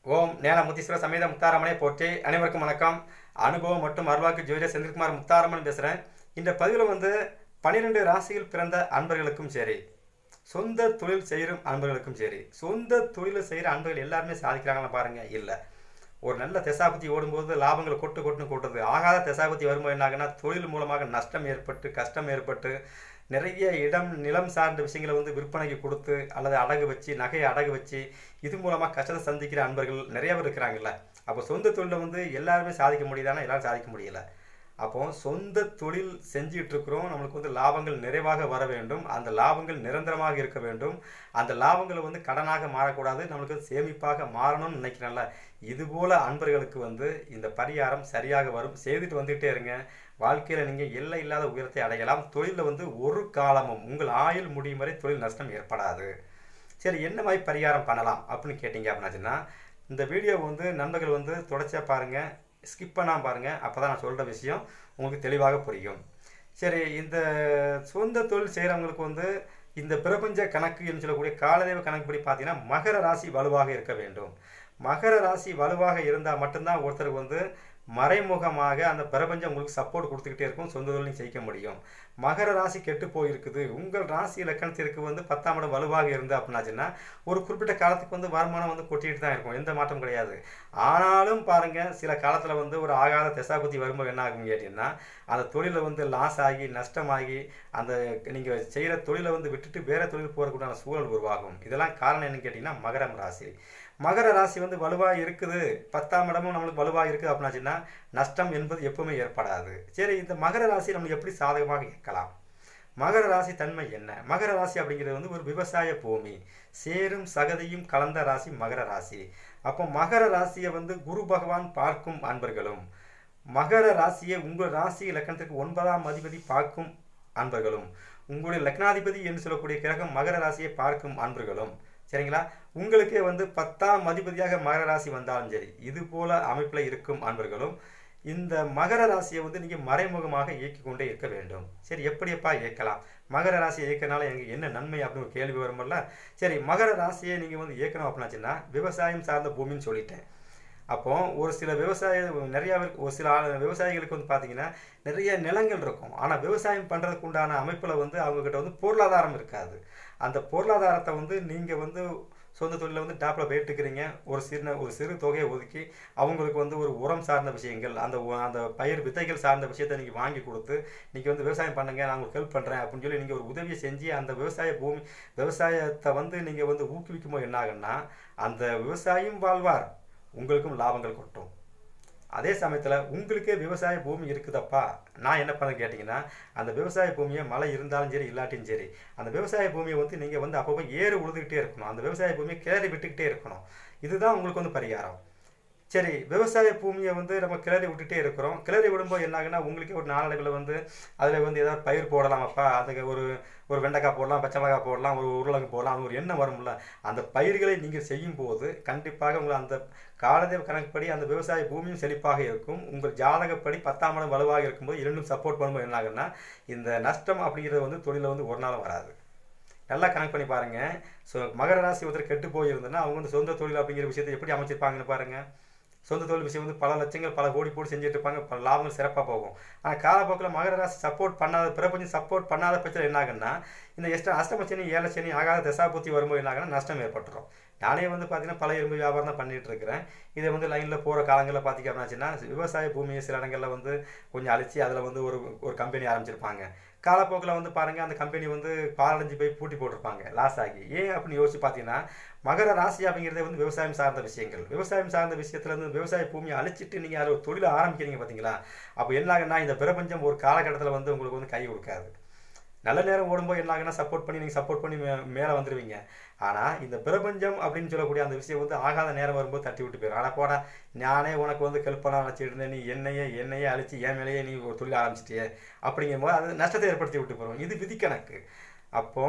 ஓம் நேல முத்தீஸ்வர சமேத முத்தாரமனை போற்றி அனைவருக்கும் வணக்கம் அனுபவம் மற்றும் அருள்வாக்கு ஜோதிடர் செந்தில்குமார் முத்தாரமன் பேசுகிறேன் இந்த பதிவில் வந்து பன்னிரெண்டு ராசியில் பிறந்த அன்பர்களுக்கும் சரி சொந்த தொழில் செய்யும் அன்பர்களுக்கும் சரி சொந்த தொழில் செய்கிற அன்பர்கள் எல்லாருமே சாதிக்கிறாங்களா பாருங்க இல்லை ஒரு நல்ல தெசாபத்தி ஓடும்போது லாபங்களை கொட்டு கொட்டுன்னு கொட்டுது ஆகாத தெசாபத்தி வரும்போது என்ன ஆகுனா தொழில் மூலமாக நஷ்டம் ஏற்பட்டு கஷ்டம் ஏற்பட்டு நிறைய இடம் நிலம் சார்ந்த விஷயங்களை வந்து விற்பனைக்கு கொடுத்து அல்லது அடகு வச்சு நகையை அடகு வச்சு இது மூலமாக கஷ்டத்தை சந்திக்கிற அன்பர்கள் நிறைய பேர் இருக்கிறாங்கல்ல அப்போ சொந்த தொழிலை வந்து எல்லாருமே சாதிக்க முடியுதானா எல்லாரும் சாதிக்க முடியல அப்போ சொந்த தொழில் செஞ்சுட்டு இருக்கிறோம் நம்மளுக்கு வந்து லாபங்கள் நிறைவாக வர வேண்டும் அந்த லாபங்கள் நிரந்தரமாக இருக்க வேண்டும் அந்த லாபங்களை வந்து கடனாக மாறக்கூடாது நம்மளுக்கு சேமிப்பாக மாறணும்னு நினைக்கிறேன்ல இது போல அன்பர்களுக்கு வந்து இந்த பரிகாரம் சரியாக வரும் செய்துட்டு வந்துகிட்டே இருங்க வாழ்க்கையில் நீங்கள் எல்லை இல்லாத உயரத்தை அடையலாம் தொழிலில் வந்து ஒரு காலமும் உங்கள் ஆயுள் முடியும் வரை தொழில் நஷ்டம் ஏற்படாது சரி என்ன மாதிரி பரிகாரம் பண்ணலாம் அப்படின்னு கேட்டிங்க அப்படின்னாச்சுன்னா இந்த வீடியோ வந்து நண்பர்கள் வந்து தொடர்ச்சியாக பாருங்கள் ஸ்கிப் பண்ணாமல் பாருங்கள் அப்போ தான் நான் சொல்கிற விஷயம் உங்களுக்கு தெளிவாக புரியும் சரி இந்த சொந்த தொழில் செய்கிறவங்களுக்கு வந்து இந்த பிரபஞ்ச கணக்கு என்று சொல்லக்கூடிய காலதேவ கணக்குப்படி பார்த்தீங்கன்னா மகர ராசி வலுவாக இருக்க வேண்டும் மகர ராசி வலுவாக இருந்தால் மட்டும்தான் ஒருத்தருக்கு வந்து மறைமுகமாக அந்த பிரபஞ்சம் உங்களுக்கு சப்போர்ட் கொடுத்துக்கிட்டே இருக்கும் சொந்த தொழில் செய்ய முடியும் மகர ராசி கெட்டு போயிருக்குது உங்கள் ராசி இலக்கணத்திற்கு வந்து பத்தாம் இடம் வலுவாக இருந்து அப்படின்னாச்சுன்னா ஒரு குறிப்பிட்ட காலத்துக்கு வந்து வருமானம் வந்து கொட்டிட்டு தான் இருக்கும் எந்த மாற்றம் கிடையாது ஆனாலும் பாருங்க சில காலத்தில் வந்து ஒரு ஆகாத திசாபுத்தி வரும்போது என்ன ஆகும் கேட்டீங்கன்னா அந்த தொழிலை வந்து லாஸ் ஆகி நஷ்டமாகி அந்த நீங்கள் செய்கிற தொழிலை வந்து விட்டுட்டு வேற தொழில் போகிறதுக்குண்டான சூழல் உருவாகும் இதெல்லாம் காரணம் என்னன்னு கேட்டிங்கன்னா மகரம் ராசி மகர ராசி வந்து வலுவாக இருக்குது பத்தாம் இடமும் நம்மளுக்கு வலுவாக இருக்குது அப்படின்னாச்சுன்னா நஷ்டம் என்பது எப்பவுமே ஏற்படாது சரி இந்த மகர ராசி நம்மளுக்கு எப்படி சாதகமாக இயக்கலாம் மகர ராசி தன்மை என்ன மகர ராசி அப்படிங்கிறது வந்து ஒரு விவசாய பூமி சேரும் சகதியும் கலந்த ராசி மகர ராசி அப்போ மகர ராசியை வந்து குரு பகவான் பார்க்கும் அன்பர்களும் மகர ராசியை உங்கள் ராசி இலக்கணத்திற்கு ஒன்பதாம் அதிபதி பார்க்கும் அன்பர்களும் உங்களுடைய லக்னாதிபதி என்று சொல்லக்கூடிய கிரகம் மகர ராசியை பார்க்கும் அன்பர்களும் சரிங்களா உங்களுக்கே வந்து பத்தாம் அதிபதியாக மகர ராசி வந்தாலும் சரி இது போல அமைப்பில் இருக்கும் அன்பர்களும் இந்த மகர ராசியை வந்து நீங்கள் மறைமுகமாக இயக்கி கொண்டே இருக்க வேண்டும் சரி எப்படியப்பா இயக்கலாம் மகர ராசியை இயக்கனால எனக்கு என்ன நன்மை அப்படின்னு ஒரு கேள்வி வரும்ல சரி மகர ராசியை நீங்கள் வந்து இயக்கணும் அப்படின்னாச்சுன்னா விவசாயம் சார்ந்த பூமின்னு சொல்லிட்டேன் அப்போ ஒரு சில விவசாய நிறையா ஒரு சில விவசாயிகளுக்கு வந்து பார்த்தீங்கன்னா நிறைய நிலங்கள் இருக்கும் ஆனால் விவசாயம் பண்ணுறதுக்கு உண்டான அமைப்பில் வந்து அவங்கக்கிட்ட வந்து பொருளாதாரம் இருக்காது அந்த பொருளாதாரத்தை வந்து நீங்கள் வந்து சொந்த தொழிலில் வந்து டாப்பில் போயிட்டுருக்கிறீங்க ஒரு சின்ன ஒரு சிறு தொகையை ஒதுக்கி அவங்களுக்கு வந்து ஒரு உரம் சார்ந்த விஷயங்கள் அந்த அந்த பயிர் விதைகள் சார்ந்த விஷயத்தை நீங்கள் வாங்கி கொடுத்து நீங்கள் வந்து விவசாயம் பண்ணுங்க நான் உங்களுக்கு ஹெல்ப் பண்ணுறேன் அப்படின்னு சொல்லி நீங்கள் ஒரு உதவியை செஞ்சு அந்த விவசாய பூமி விவசாயத்தை வந்து நீங்கள் வந்து ஊக்குவிக்கும் போது என்ன ஆகுன்னா அந்த விவசாயியும் வாழ்வார் உங்களுக்கும் லாபங்கள் கொட்டும் அதே சமயத்தில் உங்களுக்கே விவசாய பூமி இருக்குதப்பா நான் என்ன பண்ண கேட்டிங்கன்னா அந்த விவசாய பூமியை மழை இருந்தாலும் சரி இல்லாட்டியும் சரி அந்த விவசாய பூமியை வந்து நீங்கள் வந்து அப்பப்போ ஏறு உழுதுகிட்டே இருக்கணும் அந்த விவசாய பூமியை கிளறி விட்டுக்கிட்டே இருக்கணும் இதுதான் உங்களுக்கு வந்து பரிகாரம் சரி விவசாய பூமியை வந்து நம்ம கிளறி விட்டுட்டே இருக்கிறோம் கிளறி விடும்போது என்ன ஆகுனா உங்களுக்கு ஒரு நாளடைவில் வந்து அதில் வந்து ஏதாவது பயிர் போடலாமப்பா அதுக்கு ஒரு ஒரு வெண்டைக்காய் போடலாம் பச்சை மிளகாய் போடலாம் ஒரு உருளைக்கு போடலாம் ஒரு எண்ணம் வரும்ல அந்த பயிர்களை நீங்கள் செய்யும் போது கண்டிப்பாக உங்கள் அந்த காலதேவ கணக்குப்படி அந்த விவசாய பூமியும் செழிப்பாக இருக்கும் உங்கள் ஜாதகப்படி பத்தாம் இடம் வலுவாக இருக்கும்போது இரண்டும் சப்போர்ட் பண்ணும்போது என்ன ஆகுன்னா இந்த நஷ்டம் அப்படிங்கிறது வந்து தொழிலில் வந்து ஒரு நாள் வராது நல்லா கனெக்ட் பண்ணி பாருங்கள் ஸோ மகர ராசி ஒருத்தர் கெட்டு போயிருந்ததுன்னா அவங்க வந்து சொந்த தொழில் அப்படிங்கிற விஷயத்தை எப்படி அமைச்சிருப்பாங்கன்னு பாருங்கள் சொந்த தொழில் விஷயம் வந்து பல லட்சங்கள் பல கோடி போட்டு செஞ்சுட்டு இருப்பாங்க பல லாபங்கள் சிறப்பாக போகும் ஆனால் காலப்போக்கில் மகர ராசி சப்போர்ட் பண்ணாத பிரபஞ்சம் சப்போர்ட் பண்ணாத பட்சத்தில் என்ன ஆகுன்னா இந்த எஷ்ட அஷ்டமச்சனி ஏழை சனி ஆகாத தசாபுத்தி வரும்போது என்ன ஆகுனா நஷ்டம் ஏற்பட்டுரும் நானே வந்து பார்த்தீங்கன்னா பல இரும்பு வியாபாரம் தான் பண்ணிகிட்டு இருக்கிறேன் இதை வந்து லைனில் போகிற காலங்களில் பார்த்திங்க அப்படின்னாச்சுன்னா விவசாய பூமியை சில இடங்களில் வந்து கொஞ்சம் அழிச்சு அதில் வந்து ஒரு ஒரு கம்பெனி ஆரம்பிச்சிருப்பாங்க காலப்போக்கில் வந்து பாருங்கள் அந்த கம்பெனி வந்து பாலடைஞ்சு போய் பூட்டி போட்டிருப்பாங்க லாஸ் ஆகி ஏன் அப்படின்னு யோசிச்சு பார்த்தீங்கன்னா மகர ராசி அப்படிங்கிறதே வந்து விவசாயம் சார்ந்த விஷயங்கள் விவசாயம் சார்ந்த விஷயத்துல இருந்து விவசாய பூமியை அழிச்சிட்டு நீங்கள் அதில் ஒரு தொழிலை ஆரம்பிக்கிறீங்க பார்த்தீங்களா அப்போ என்ன ஆகுனா இந்த பிரபஞ்சம் ஒரு காலகட்டத்தில் வந்து உங்களுக்கு வந்து கை கொடுக்காது நல்ல நேரம் ஓடும்போது என்ன ஆகுனா சப்போர்ட் பண்ணி நீங்கள் சப்போர்ட் பண்ணி மே மேலே வந்துடுவீங்க ஆனால் இந்த பிரபஞ்சம் அப்படின்னு சொல்லக்கூடிய அந்த விஷயம் வந்து ஆகாத நேரம் வரும்போது தட்டி விட்டு போயிடும் ஆனால் போடா நானே உனக்கு வந்து ஹெல்ப் பண்ண நினச்சிட்டு இருந்தேன் நீ என்னையே என்னையே அழிச்சு என் மேலேயே நீ ஒரு தொழில் ஆரம்பிச்சிட்டியே அப்படிங்கும்போது அது நஷ்டத்தை ஏற்படுத்தி விட்டு போயிடும் இது விதிக்கணக்கு அப்போ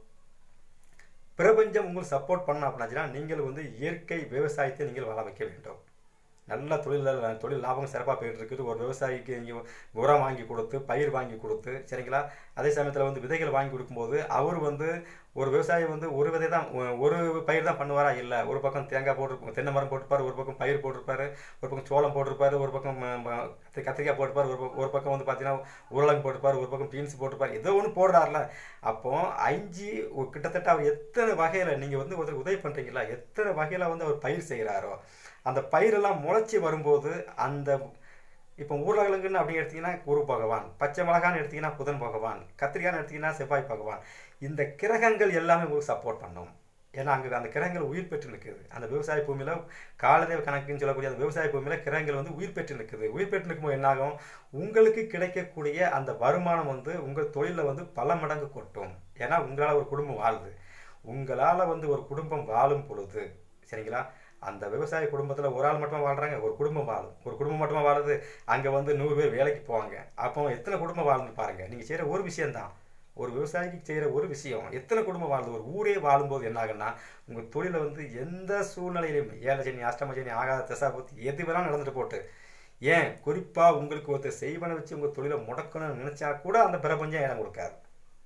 பிரபஞ்சம் உங்களுக்கு சப்போர்ட் பண்ண அப்படின்னாச்சுன்னா நீங்கள் வந்து இயற்கை விவசாயத்தை நீங்கள் வள வைக்க வேண்டும் நல்ல தொழில் தொழில் லாபம் சிறப்பாக போயிட்டு இருக்குது ஒரு விவசாயிக்கு நீங்கள் உரம் வாங்கி கொடுத்து பயிர் வாங்கி கொடுத்து சரிங்களா அதே சமயத்தில் வந்து விதைகள் வாங்கி கொடுக்கும்போது அவர் வந்து ஒரு விவசாயி வந்து ஒரு விதை தான் ஒ- ஒரு பயிர் தான் பண்ணுவாரா இல்லை ஒரு பக்கம் தேங்காய் போட்டு தென்னை மரம் போட்டிருப்பாரு ஒரு பக்கம் பயிர் போட்டிருப்பாரு ஒரு பக்கம் சோளம் போட்டிருப்பாரு ஒரு பக்கம் ம- ம- கத்தி- கத்திரிக்காய் போட்டிருப்பாரு ஒரு பக்கம் ஒரு பக்கம் வந்து பார்த்தீங்கன்னா உருளைங்க போட்டிருப்பாரு ஒரு பக்கம் பீன்ஸ் போட்டிருப்பாரு ஏதோ ஒன்று போடுறாருல அப்போ அஞ்சு ஒரு கிட்டத்தட்ட அவர் எத்தனை வகையில் நீங்கள் வந்து ஒருத்தர் உதவி பண்ணுறீங்களா எத்தனை வகையில் வந்து அவர் பயிர் செய்கிறாரோ அந்த பயிரெல்லாம் முளைச்சி வரும்போது அந்த இப்போ உருளைக்கிழங்குன்னு அப்படி எடுத்தீங்கன்னா குரு பகவான் பச்சை மிளகான்னு எடுத்தீங்கன்னா புதன் பகவான் கத்திரிக்காய்னு எடுத்தீங்கன்னா செவ்வாய் பகவான் இந்த கிரகங்கள் எல்லாமே உங்களுக்கு சப்போர்ட் பண்ணும் ஏன்னா அங்கே அந்த கிரகங்கள் உயிர் பெற்று நிற்குது அந்த விவசாய பூமியில் காலதேவ கணக்குன்னு சொல்லக்கூடிய அந்த விவசாய பூமியில் கிரகங்கள் வந்து உயிர் பெற்று நிற்குது உயிர் பெற்று நிற்கும்போது என்னாகும் உங்களுக்கு கிடைக்கக்கூடிய அந்த வருமானம் வந்து உங்கள் தொழிலில் வந்து பல மடங்கு கொட்டும் ஏன்னா உங்களால் ஒரு குடும்பம் வாழுது உங்களால் வந்து ஒரு குடும்பம் வாழும் பொழுது சரிங்களா அந்த விவசாய குடும்பத்தில் ஒரு ஆள் மட்டுமா வாழ்கிறாங்க ஒரு குடும்பம் வாழும் ஒரு குடும்பம் மட்டுமா வாழுது அங்கே வந்து நூறு பேர் வேலைக்கு போவாங்க அப்போ எத்தனை குடும்பம் வாழுன்னு பாருங்கள் நீங்கள் செய்கிற ஒரு விஷயம்தான் ஒரு விவசாயிக்கு செய்கிற ஒரு விஷயம் எத்தனை குடும்பம் வாழுது ஒரு ஊரே வாழும்போது என்ன ஆகுன்னா உங்கள் தொழிலை வந்து எந்த சூழ்நிலையிலும் ஏழை சனி அஷ்டம சனி ஆகாத தசாபத்தி எது வேணாலும் நடந்துட்டு போட்டு ஏன் குறிப்பாக உங்களுக்கு ஒருத்தர் செய்வனை வச்சு உங்கள் தொழிலை முடக்கணும்னு நினச்சா கூட அந்த பிரபஞ்சம் இடம் கொடுக்காது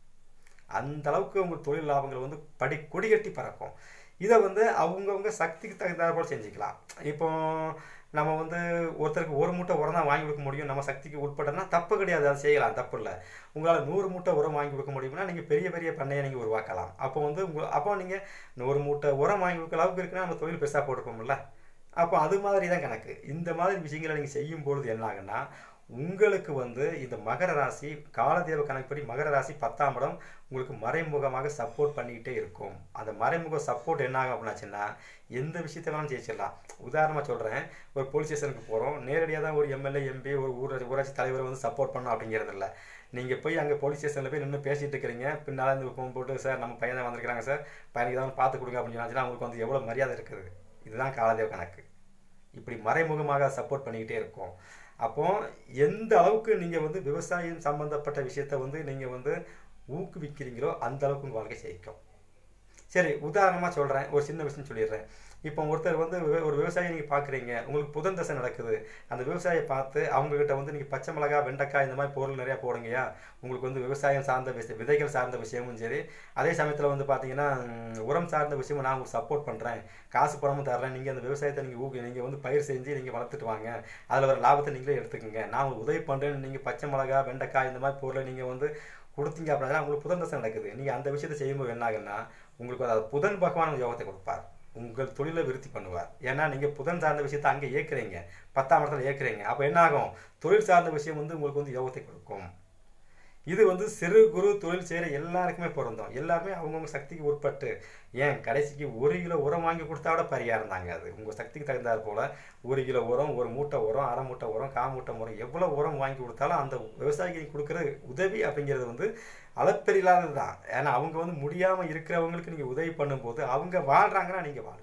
அந்த அளவுக்கு உங்கள் தொழில் லாபங்கள் வந்து படி கொடிகட்டி பறக்கும் இதை வந்து அவங்கவுங்க சக்திக்கு தகுந்தாற் போல் செஞ்சுக்கலாம் இப்போ நம்ம வந்து ஒருத்தருக்கு ஒரு மூட்டை உரம் தான் வாங்கி கொடுக்க முடியும் நம்ம சக்திக்கு உட்பட்டனா தப்பு கிடையாது அதை செய்யலாம் தப்பு இல்லை உங்களால் நூறு மூட்டை உரம் வாங்கி கொடுக்க முடியும்னா நீங்கள் பெரிய பெரிய பண்ணையை நீங்கள் உருவாக்கலாம் அப்போ வந்து உங்கள் அப்போ நீங்கள் நூறு மூட்டை உரம் வாங்கி கொடுக்க அளவுக்கு இருக்குன்னா நம்ம தொழில் பெருசாக போட்டுப்போம்ல அப்போ அது மாதிரி தான் கணக்கு இந்த மாதிரி விஷயங்களை நீங்கள் செய்யும் பொழுது என்ன ஆகுன்னா உங்களுக்கு வந்து இந்த மகர ராசி காலதேவ கணக்குப்படி மகர ராசி பத்தாம் இடம் உங்களுக்கு மறைமுகமாக சப்போர்ட் பண்ணிக்கிட்டே இருக்கும் அந்த மறைமுக சப்போர்ட் என்ன ஆகும் அப்படின்னாச்சுன்னா எந்த விஷயத்தை வேணாலும் ஜெயிச்சிடலாம் உதாரணமாக சொல்கிறேன் ஒரு போலீஸ் ஸ்டேஷனுக்கு போகிறோம் நேரடியாக தான் ஒரு எம்எல்ஏ எம்பி ஒரு ஊராட்சி ஊராட்சி தலைவர் வந்து சப்போர்ட் பண்ணணும் அப்படிங்கிறது இல்லை நீங்கள் போய் அங்கே போலீஸ் ஸ்டேஷனில் போய் நின்று பேசிட்டு இருக்கிறீங்க பின்னால் இந்த ஃபோன் போட்டு சார் நம்ம பையன் தான் வந்திருக்கிறாங்க சார் பையனுக்கு ஏதாவது பார்த்து கொடுங்க அப்படின்னு சொன்னாச்சுன்னா அவங்களுக்கு வந்து எவ்வளோ மரியாதை இருக்குது இதுதான் காலதேவ கணக்கு இப்படி மறைமுகமாக சப்போர்ட் பண்ணிக்கிட்டே இருக்கும் அப்போ எந்த அளவுக்கு நீங்கள் வந்து விவசாயம் சம்பந்தப்பட்ட விஷயத்த வந்து நீங்கள் வந்து ஊக்குவிக்கிறீங்களோ அந்த அளவுக்கு உங்கள் வாழ்க்கை ஜெயிக்கும் சரி உதாரணமாக சொல்கிறேன் ஒரு சின்ன விஷயம் சொல்லிடுறேன் இப்போ ஒருத்தர் வந்து விவ- ஒரு விவசாயி நீங்கள் பார்க்குறீங்க உங்களுக்கு புதன் தசை நடக்குது அந்த விவசாயியை பார்த்து அவங்கக்கிட்ட வந்து நீங்கள் பச்சை மிளகா வெண்டைக்காய் இந்த மாதிரி பொருள் நிறையா போடுங்கய்யா உங்களுக்கு வந்து விவசாயம் சார்ந்த விஷயம் விதைகள் சார்ந்த விஷயமும் சரி அதே சமயத்தில் வந்து பார்த்தீங்கன்னா ம், உரம் சார்ந்த விஷயமும் நான் உங்களுக்கு சப்போர்ட் பண்ணுறேன் காசு பணமும் தர்றேன் நீங்கள் அந்த விவசாயத்தை நீங்கள் ஊக்கு நீங்கள் வந்து பயிர் செஞ்சு நீங்கள் வளர்த்துட்டு வாங்க அதில் வர லாபத்தை நீங்களே எடுத்துக்கோங்க நான் உங்களுக்கு உதவி பண்ணுறேன்னு நீங்கள் பச்சை மிளகா வெண்டைக்காய் இந்த மாதிரி பொருளை நீங்கள் வந்து கொடுத்தீங்க அப்படின்னா உங்களுக்கு புதன் தசை நடக்குது நீங்கள் அந்த விஷயத்தை செய்யும்போது என்ன ஆகுன்னா உங்களுக்கு அது புதன் பகவான் ஒரு யோகத்தை கொடுப்பார் உங்கள் தொழிலை விருத்தி பண்ணுவார் ஏன்னா நீங்கள் புதன் சார்ந்த விஷயத்தை அங்கே ஏற்கிறீங்க பத்தாம் இடத்துல ஏற்கிறீங்க அப்போ என்ன ஆகும் தொழில் சார்ந்த விஷயம் வந்து உங்களுக்கு வந்து யோகத்தை கொடுக்கும் இது வந்து சிறு குறு தொழில் செய்கிற எல்லாருக்குமே பொருந்தும் எல்லாருமே அவங்கவுங்க சக்திக்கு உட்பட்டு ஏன் கடைசிக்கு ஒரு கிலோ உரம் வாங்கி கொடுத்தா விட பரிகாரம் தாங்க அது உங்கள் சக்திக்கு தகுந்தாற் போல் ஒரு கிலோ உரம் ஒரு மூட்டை உரம் அரை மூட்டை உரம் கா மூட்டை உரம் எவ்வளோ உரம் வாங்கி கொடுத்தாலும் அந்த விவசாயிக்கு கொடுக்குற உதவி அப்படிங்கிறது வந்து அளப்பெரில்லாதது தான் ஏன்னா அவங்க வந்து முடியாமல் இருக்கிறவங்களுக்கு நீங்கள் உதவி பண்ணும்போது அவங்க வாழ்கிறாங்கன்னா நீங்கள் வாழுங்க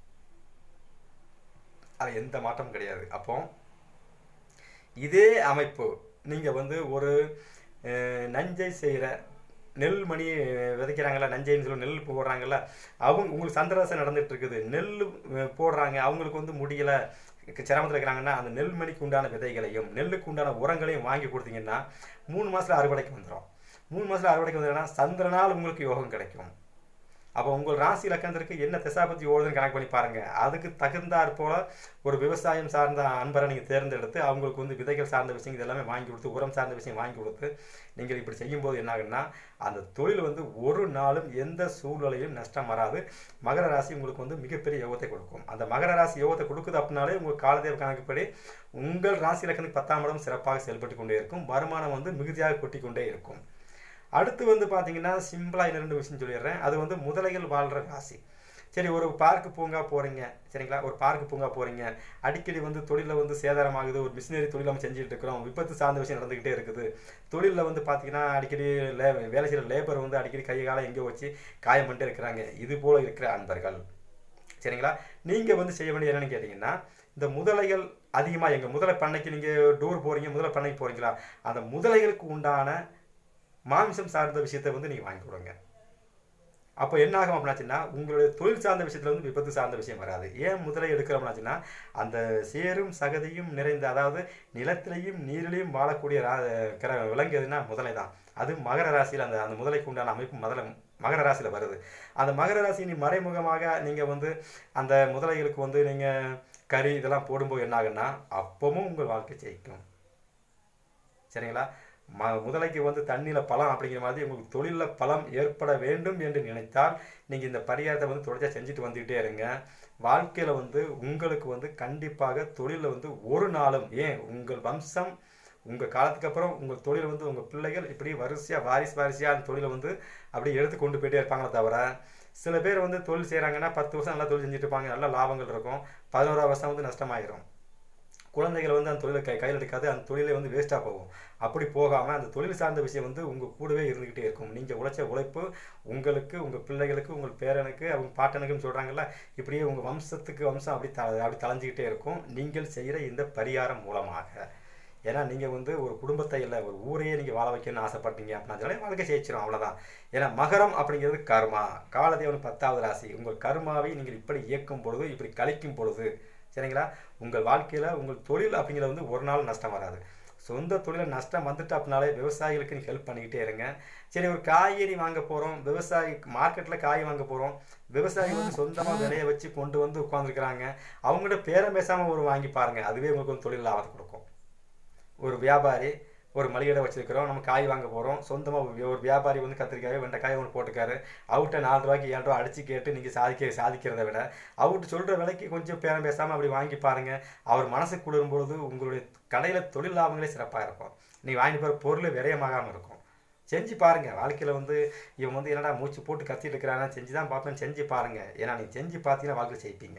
அது எந்த மாற்றமும் கிடையாது அப்போ இதே அமைப்பு நீங்கள் வந்து ஒரு அஹ், நஞ்சை செய்கிற நெல் மணி விதைக்கிறாங்கல்ல நஞ்சைன்னு சொல்லி நெல் போடுறாங்கல்ல அவங்க உங்களுக்கு சந்திரதசை நடந்துட்டு இருக்குது நெல் அஹ், போடுறாங்க அவங்களுக்கு வந்து முடியல சிரமத்தில் இருக்கிறாங்கன்னா அந்த நெல் மணிக்கு உண்டான விதைகளையும் நெல்லுக்கு உண்டான உரங்களையும் வாங்கி கொடுத்தீங்கன்னா மூணு மாதத்தில் அறுவடைக்கு வந்துடும் மூணு மாதத்தில் அறுவடைக்கு வந்துடும்னா சந்திரனால் உங்களுக்கு யோகம் கிடைக்கும் அப்போ உங்கள் ராசி லக்கணத்திற்கு என்ன திசாபத்தி ஓடுதுன்னு கணக்கு பண்ணி பாருங்க அதுக்கு தகுந்தாற் போல ஒரு விவசாயம் சார்ந்த அன்பரை நீங்கள் தேர்ந்தெடுத்து அவங்களுக்கு வந்து விதைகள் சார்ந்த விஷயங்கள் இதெல்லாமே வாங்கி கொடுத்து உரம் சார்ந்த விஷயம் வாங்கி கொடுத்து நீங்கள் இப்படி செய்யும்போது என்ன ஆகுன்னா அந்த தொழில் வந்து ஒரு நாளும் எந்த சூழ்நிலையும் நஷ்டம் வராது மகர ராசி உங்களுக்கு வந்து மிகப்பெரிய யோகத்தை கொடுக்கும் அந்த மகர ராசி யோகத்தை கொடுக்குது அப்படின்னாலே உங்கள் காலதேவ கணக்குப்படி உங்கள் ராசி லக்கணத்துக்கு பத்தாம் இடம் சிறப்பாக செயல்பட்டு கொண்டே இருக்கும் வருமானம் வந்து மிகுதியாக கொட்டி கொண்டே இருக்கும் அடுத்து வந்து பார்த்தீங்கன்னா சிம்பிளாக இன்னும் ரெண்டு விஷயம் சொல்லிடுறேன் அது வந்து முதலைகள் வாழ்கிற ராசி சரி ஒரு பார்க்கு பூங்கா போகிறீங்க சரிங்களா ஒரு பார்க்கு பூங்கா போகிறீங்க அடிக்கடி வந்து தொழிலில் வந்து சேதாரமாகுது ஒரு மிஷினரி தொழில் நம்ம செஞ்சுட்டு இருக்கிறோம் விபத்து சார்ந்த விஷயம் நடந்துக்கிட்டே இருக்குது தொழிலில் வந்து பார்த்தீங்கன்னா அடிக்கடி லே வேலை செய்கிற லேபர் வந்து அடிக்கடி கை காலை எங்கேயோ வச்சு காயம் பண்ணிட்டு இருக்கிறாங்க இது போல் இருக்கிற அன்பர்கள் சரிங்களா நீங்கள் வந்து செய்ய வேண்டியது என்னன்னு கேட்டிங்கன்னா இந்த முதலைகள் அதிகமாக எங்கள் முதலை பண்ணைக்கு நீங்கள் டூர் போகிறீங்க முதலை பண்ணைக்கு போகிறீங்களா அந்த முதலைகளுக்கு உண்டான மாமிசம் சார்ந்த விஷயத்தை வந்து நீங்கள் வாங்கி கொடுங்க அப்போ என்ன ஆகும் அப்படின்னாச்சுன்னா உங்களுடைய தொழில் சார்ந்த விஷயத்தில் வந்து விபத்து சார்ந்த விஷயம் வராது ஏன் முதலை எடுக்கிறோம்னாச்சுன்னா அந்த சேரும் சகதியும் நிறைந்த அதாவது நிலத்திலையும் நீரிலையும் வாழக்கூடிய ரா கிர விலங்கு எதுனா முதலை தான் அது மகர ராசியில் அந்த அந்த முதலைக்கு உண்டான அமைப்பு முதல்ல மகர ராசியில் வருது அந்த மகர ராசி நீ மறைமுகமாக நீங்கள் வந்து அந்த முதலைகளுக்கு வந்து நீங்கள் கறி இதெல்லாம் போடும்போது என்ன ஆகுன்னா அப்பவும் உங்கள் வாழ்க்கை ஜெயிக்கும் சரிங்களா ம முதலைக்கு வந்து தண்ணியில் பழம் அப்படிங்கிற மாதிரி உங்களுக்கு தொழிலில் பலம் ஏற்பட வேண்டும் என்று நினைத்தால் நீங்கள் இந்த பரிகாரத்தை வந்து தொடர்ச்சியாக செஞ்சுட்டு வந்துக்கிட்டே இருங்க வாழ்க்கையில் வந்து உங்களுக்கு வந்து கண்டிப்பாக தொழிலில் வந்து ஒரு நாளும் ஏன் உங்கள் வம்சம் உங்கள் காலத்துக்கு அப்புறம் உங்கள் தொழில் வந்து உங்கள் பிள்ளைகள் இப்படி வரிசையாக வாரிசு வாரிசையாக அந்த தொழிலை வந்து அப்படியே எடுத்து கொண்டு போயிட்டே இருப்பாங்களே தவிர சில பேர் வந்து தொழில் செய்கிறாங்கன்னா பத்து வருஷம் நல்லா தொழில் செஞ்சுட்டு இருப்பாங்க நல்ல லாபங்கள் இருக்கும் பதினோராவது வருஷம் வந்து நஷ்டமாயிரும் குழந்தைகள் வந்து அந்த தொழிலை கை கையில் எடுக்காது அந்த தொழிலே வந்து வேஸ்ட்டாக போகும் அப்படி போகாமல் அந்த தொழில் சார்ந்த விஷயம் வந்து உங்கள் கூடவே இருந்துக்கிட்டே இருக்கும் நீங்கள் உழைச்ச உழைப்பு உங்களுக்கு உங்கள் பிள்ளைகளுக்கு உங்கள் பேரனுக்கு அவங்க பாட்டனுக்குன்னு சொல்கிறாங்கல்ல இப்படியே உங்கள் வம்சத்துக்கு வம்சம் அப்படி த அப்படி தலைஞ்சிக்கிட்டே இருக்கும் நீங்கள் செய்கிற இந்த பரிகாரம் மூலமாக ஏன்னா நீங்கள் வந்து ஒரு குடும்பத்தை இல்லை ஒரு ஊரையே நீங்கள் வாழ வைக்கணும்னு ஆசைப்பட்டீங்க அப்படின்னா வாழ்க்கை ஜெயிச்சிடும் அவ்வளோதான் ஏன்னா மகரம் அப்படிங்கிறது கர்மா காலதேவன் பத்தாவது ராசி உங்கள் கர்மாவை நீங்கள் இப்படி இயக்கும் பொழுது இப்படி கழிக்கும் பொழுது சரிங்களா உங்கள் வாழ்க்கையில் உங்கள் தொழில் அப்படிங்கிறது வந்து ஒரு நாள் நஷ்டம் வராது சொந்த தொழிலில் நஷ்டம் வந்துட்டு அப்படின்னாலே விவசாயிகளுக்கு நீங்கள் ஹெல்ப் பண்ணிக்கிட்டே இருங்க சரி ஒரு காய்கறி வாங்க போகிறோம் விவசாயி மார்க்கெட்டில் காய் வாங்க போகிறோம் விவசாயி வந்து சொந்தமாக விலையை வச்சு கொண்டு வந்து உட்காந்துருக்குறாங்க அவங்கள்ட்ட பேரம் பேசாமல் ஒரு வாங்கி பாருங்கள் அதுவே உங்களுக்கு வந்து தொழில் லாபத்தை கொடுக்கும் ஒரு வியாபாரி ஒரு மளிகை கடை வச்சிருக்கிறோம் நம்ம காய் வாங்க போகிறோம் சொந்தமாக ஒரு வியாபாரி வந்து கத்திரிக்காய் வெண்டைக்காய் ஒன்று போட்டுக்காரு அவர்கிட்ட நாலு ரூபாய்க்கு ஏழு ரூபா அடிச்சு கேட்டு நீங்கள் சாதிக்க சாதிக்கிறத விட அவர்கிட்ட சொல்கிற விலைக்கு கொஞ்சம் பேரம் பேசாமல் அப்படி வாங்கி பாருங்கள் அவர் மனசு குளிரும் பொழுது உங்களுடைய கடையில் தொழில் லாபங்களே சிறப்பாக இருக்கும் நீ வாங்கி போகிற பொருள் விரயமாகாமல் இருக்கும் செஞ்சு பாருங்கள் வாழ்க்கையில் வந்து இவன் வந்து என்னடா மூச்சு போட்டு கத்திட்டு இருக்கிறானா செஞ்சு தான் பார்ப்பேன் செஞ்சு பாருங்கள் ஏன்னா நீ செஞ்சு பார்த்தீங்கன்னா வாழ்க்கை ஜெயிப்பீங்க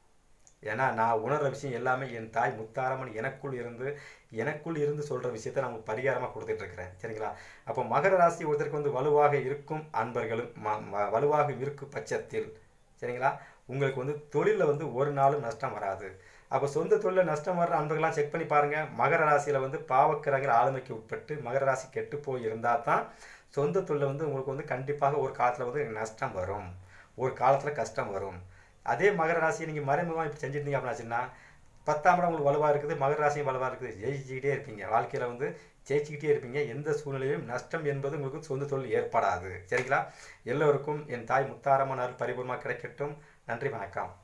ஏன்னா நான் உணர்ற விஷயம் எல்லாமே என் தாய் முத்தாரம்மன் எனக்குள் இருந்து எனக்குள் இருந்து சொல்கிற விஷயத்த நான் உங்களுக்கு பரிகாரமாக கொடுத்துட்ருக்கிறேன் சரிங்களா அப்போ மகர ராசி ஒருத்தருக்கு வந்து வலுவாக இருக்கும் அன்பர்களும் ம ம- வலுவாக இருக்கும் பட்சத்தில் சரிங்களா உங்களுக்கு வந்து தொழிலில் வந்து ஒரு நாளும் நஷ்டம் வராது அப்போ சொந்த தொழிலில் நஷ்டம் வர்ற அன்பர்கள்லாம் செக் பண்ணி பாருங்கள் மகர ராசியில் வந்து பாவக்கிரகங்கள் ஆளுமைக்கு உட்பட்டு மகர ராசி கெட்டு போய் இருந்தால் தான் சொந்த தொழிலில் வந்து உங்களுக்கு வந்து கண்டிப்பாக ஒரு காலத்தில் வந்து நஷ்டம் வரும் ஒரு காலத்தில் கஷ்டம் வரும் அதே மகர ராசியை நீங்கள் மறைமுகமாக இப்படி செஞ்சுருந்தீங்க அப்படின்னாச்சுன்னா பத்தாம் இடம் உங்களுக்கு வலுவாக இருக்குது மகர ராசியும் வலுவாக இருக்குது ஜெயிச்சுக்கிட்டே இருப்பீங்க வாழ்க்கையில் வந்து ஜெயிச்சுக்கிட்டே இருப்பீங்க எந்த சூழ்நிலையிலும் நஷ்டம் என்பது உங்களுக்கு சொந்த தொழில் ஏற்படாது சரிங்களா எல்லோருக்கும் என் தாய் முத்தாரம்மன் அருள் பரிபூர்ணமாக கிடைக்கட்டும் நன்றி வணக்கம்